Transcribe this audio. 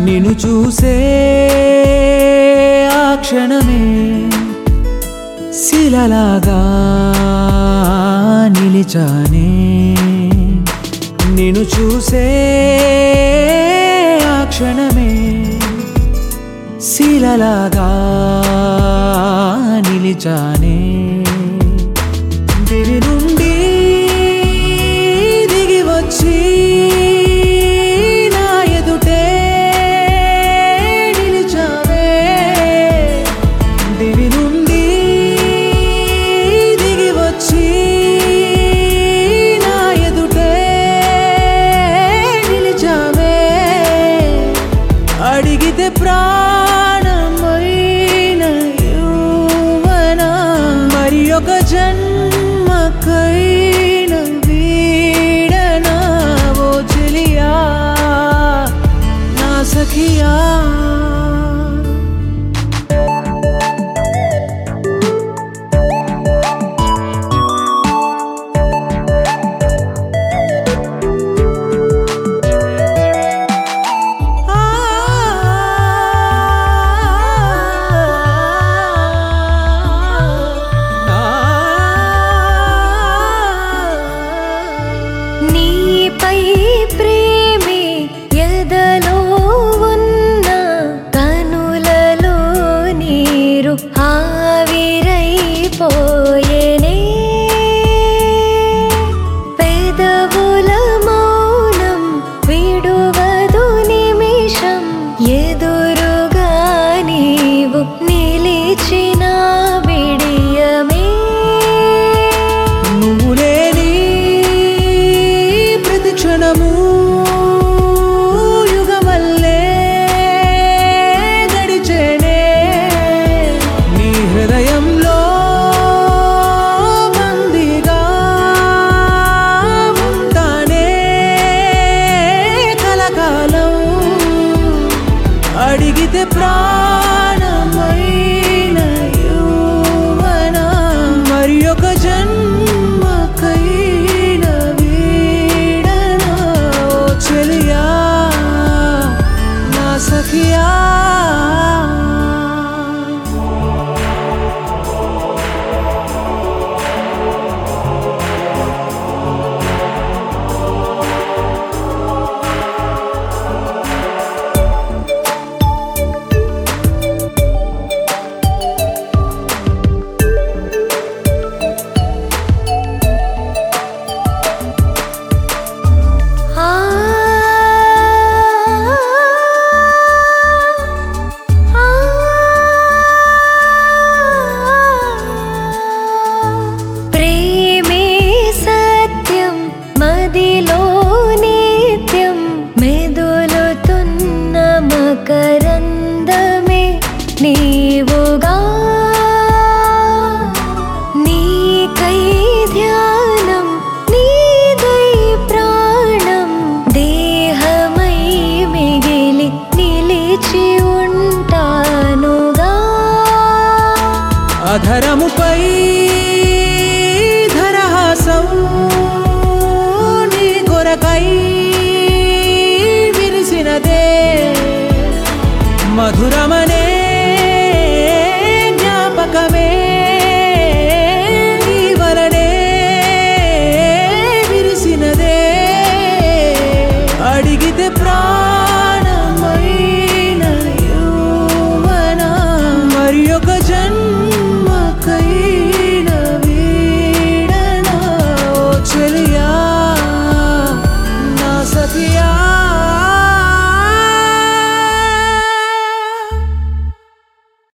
నిన్ను చూసే ఆ క్షణమే శిలలాగా నిలిచానే నిన్ను చూసే ఆ క్షణమే శిలలాగా నిలిచానే దివి నుండి దిగి వచ్చి నా ఎదుటే నిలిచావే దివి నుండి దిగి వచ్చి నా ఎదుటే నిలిచావే అడిగితే ప్రాణమైన యువన మరి ఒక జన్మకైన వీడన ఓ చెలియా నా సఖియా నీపై ప్రేమే ఎదలో ఉన్న కనులలో నీరు ఆవిరైపోయేనే పెదవుల మౌనం విడువదు నిమిషం ఎదురుగా నీవు నిలిచిన విడియమే నువ్వు లేని ప్రతి క్షణము యుగమల్లే గడిచేనే నీ హృదయంలో బందీగా ఉంటానే కలకాలం అడిగితే ప్రాణమైన యువన మరి ఒక జన్మకైన వీడన ఓ చెలియా నా సఖియా ఆ ఆ ప్రేమే సత్యం మదిలో నిత్యం మెదులుతున్న మకరందమే నీవుగా నీకై ధ్యానం నీదై ప్రాణం దేహమై మిగిలి నిలిచి ఉంటానుగా అధరముపై ధరహాసం నీ కొరకై విరిసినదే మధురమై